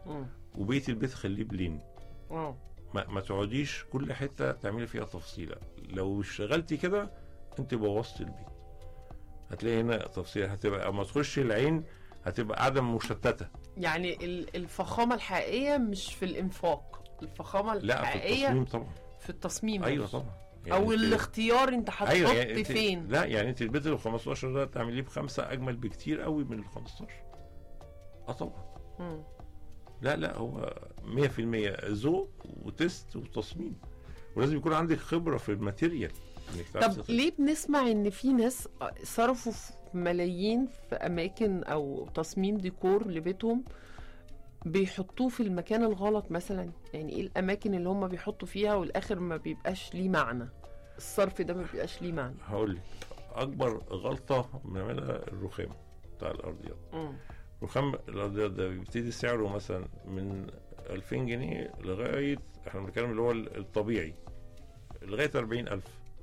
مم. وبقيه البيت خليه بلين اه ما, ما تقعديش كل حته تعملي فيها تفصيله لو اشتغلتي كده انت بوظتي البيت هتلاقي هنا تفصيله هتبقى اما تخشي العين هتبقى قاعده مشتته يعني ال- الفخامه الحقيقيه مش في الانفاق الفخامه لا في الحقيقيه التصميم طبعا في التصميم ايوه نفسه. طبعا او انت- الاختيار انت هتحط ايوه يعني انت فين لا يعني انت البيت ال 15 ده تعمليه بخمسه اجمل بكتير قوي من ال 15 اه طبعا مم. لا لا هو 100% ذوق وتست وتصميم ولازم يكون عندك خبره في الماتيريال انك تعرفي طب تخ- ليه بنسمع ان في ناس صرفوا في ملايين في اماكن او تصميم ديكور لبيتهم بيحطوه في المكان الغلط مثلا يعني ايه الاماكن اللي هم بيحطوا فيها والاخر ما بيبقاش ليه معنى الصرف ده ما بيبقاش ليه معنى هقول لك اكبر غلطه بنعملها الرخام بتاع الارضيات مم. رخام الارضيات ده بيبتدي سعره مثلا من 2000 جنيه لغايه احنا بنتكلم اللي هو الطبيعي لغايه 40000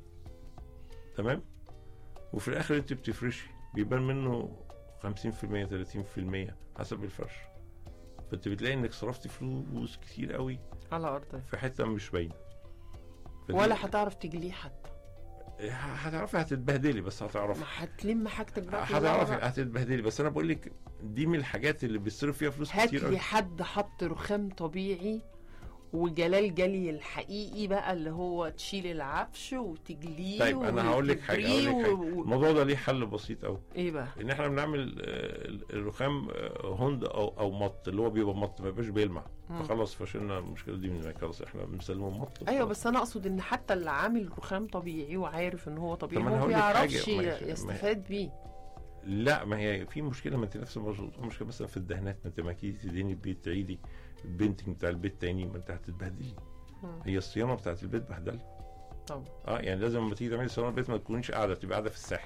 تمام وفي الاخر انت بتفرشي بيبان منه 50% 30% حسب الفرش فانت بتلاقي انك صرفتي فلوس كتير قوي على ارض في حته مش باينه فدي- ولا هتعرف تجليه حتى هتعرفي هتتبهدلي بس هتعرفي ما هتلم حاجتك بقى كلها هتعرفي بقى. هتتبهدلي بس انا بقول لك دي من الحاجات اللي بيصرف فيها فلوس هات كتير لي قوي حد حط رخام طبيعي وجلال جلي الحقيقي بقى اللي هو تشيل العفش وتجليه طيب انا هقول لك حاجه هقول لك حاجه وتبريه و... الموضوع ده ليه حل بسيط قوي ايه بقى ان احنا بنعمل آه، الرخام آه، هوند او او مط اللي هو بيبقى مط ما بيبقاش بيلمع مم. فخلاص فشلنا المشكله دي من هناك خلاص احنا بنسلمه مط ايوه بس انا اقصد ان حتى اللي عامل رخام طبيعي وعارف ان هو طبيعي طب ما أنا هو ما هقول لك بيعرفش حاجة، ما هي- يستفاد بيه لا ما هي في مشكله ما انت نفس الموضوع مشكله مثلا في الدهانات ما انت ما تيجي تديني البيت تعيدي البينتنج بتاع البيت تاني ما انت هتتبهدلي مم. هي الصيانه بتاعت البيت بهدله طبعا اه يعني لازم لما تيجي تعملي صيانه البيت ما تكونيش قاعده تبقى قاعده في الساحل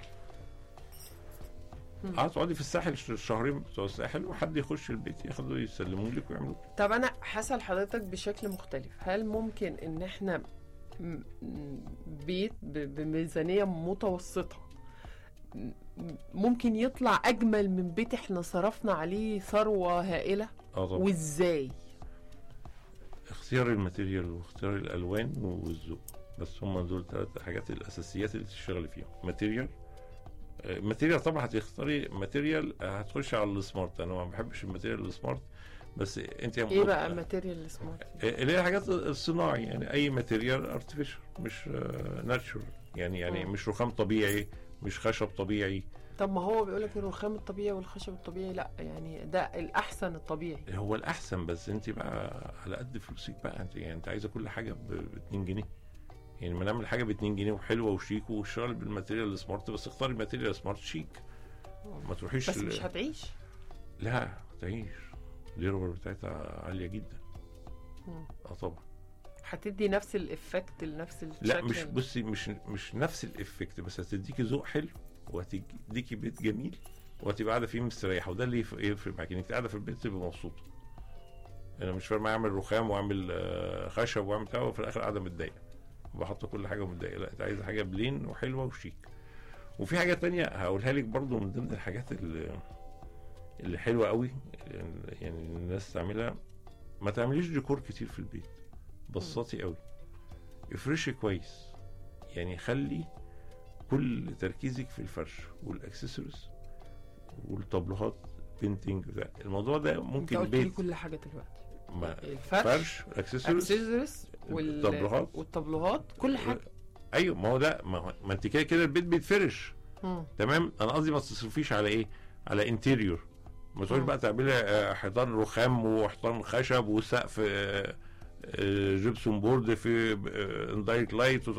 مم. اه تقعدي في الساحل ش- شهرين بتوع الساحل وحد يخش البيت ياخده يسلموه لك ويعملوا طب انا هسال حضرتك بشكل مختلف هل ممكن ان احنا م- م- بيت ب- بميزانيه متوسطه م- ممكن يطلع اجمل من بيت احنا صرفنا عليه ثروه هائله اه طبعا وازاي اختيار الماتيريال واختيار الالوان والذوق بس هم دول ثلاث حاجات الاساسيات اللي تشتغلي فيهم ماتيريال آه، ماتيريال طبعا هتختاري ماتيريال آه، هتخشي على السمارت انا ما بحبش الماتيريال السمارت بس انت ايه بقى الماتيريال سمارت آه، اللي هي الحاجات الصناعي يعني اي ماتيريال ارتفيشال مش ناتشورال يعني يعني مم. مش رخام طبيعي مش خشب طبيعي طب ما هو بيقول لك الرخام الطبيعي والخشب الطبيعي لا يعني ده الاحسن الطبيعي هو الاحسن بس انت بقى على قد فلوسك بقى انت يعني انت عايزه كل حاجه ب 2 جنيه يعني ما نعمل حاجه ب 2 جنيه وحلوه وشيك واشتغل بالماتيريال سمارت بس اختاري ماتيريال سمارت شيك ما تروحيش بس ل- مش هتعيش لا تعيش الليرور بتاعتها عاليه جدا مم. اه طبعا هتدي نفس الافكت لنفس الشكل لا مش بصي مش مش نفس الافكت بس هتديكي ذوق حلو وهتديكي بيت جميل وهتبقى قاعده فيه مستريحه وده اللي يف- يفرق معاك انك قاعده في البيت تبقى مبسوطه انا مش فارق معايا اعمل رخام واعمل آه، خشب واعمل بتاع وفي الاخر قاعده متضايقه وبحط كل حاجه متضايقه لا انت عايزه حاجه بلين وحلوه وشيك وفي حاجه تانية هقولها لك برضو من ضمن الحاجات اللي اللي حلوه قوي يعني الناس تعملها ما تعمليش ديكور كتير في البيت بسطي قوي افرشي كويس يعني خلي كل تركيزك في الفرش والاكسسوارز والطابلوهات بينتنج بتاع الموضوع ده انت ممكن قلت لي بيت كل حاجه دلوقتي ما الفرش فرش اكسسوارز اكسسوارز وال... الطابلوهات. والطابلوهات كل حاجه ايوه ما هو ده ما, هو ما انت كده كده البيت بيتفرش مم. تمام انا قصدي ما تصرفيش على ايه على انتيريور ما تقولش مم. بقى تعملي آه، حيطان رخام وحيطان خشب وسقف آه، آه، جبسون بورد في اندايركت لايت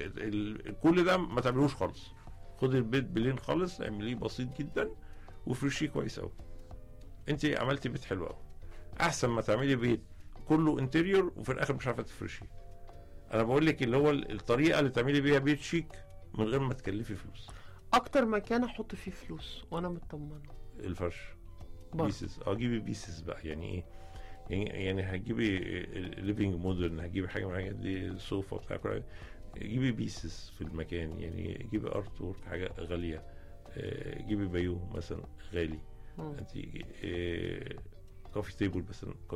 كل ده ما تعملوش خالص خدي البيت بلين خالص اعمليه بسيط جدا وفرشيه كويس قوي انت عملتي بيت حلو قوي احسن ما تعملي بيت كله انتيريور وفي الاخر مش عارفه تفرشيه انا بقول لك اللي هو الطريقه اللي تعملي بيها بيت شيك من غير ما تكلفي فلوس اكتر مكان احط فيه فلوس وانا مطمنه الفرش برضه. بيسز اه جيبي بيسز بقى يعني ايه يعني يعني هتجيبي ليفنج مودرن هتجيبي حاجه من الحاجات دي صوفه بتاع كل حاجة. جيبي بيسز في المكان يعني جيبي ارت وورك حاجه غاليه آه، جيبي بايو مثلا غالي مم. انت كوفي تيبل مثلا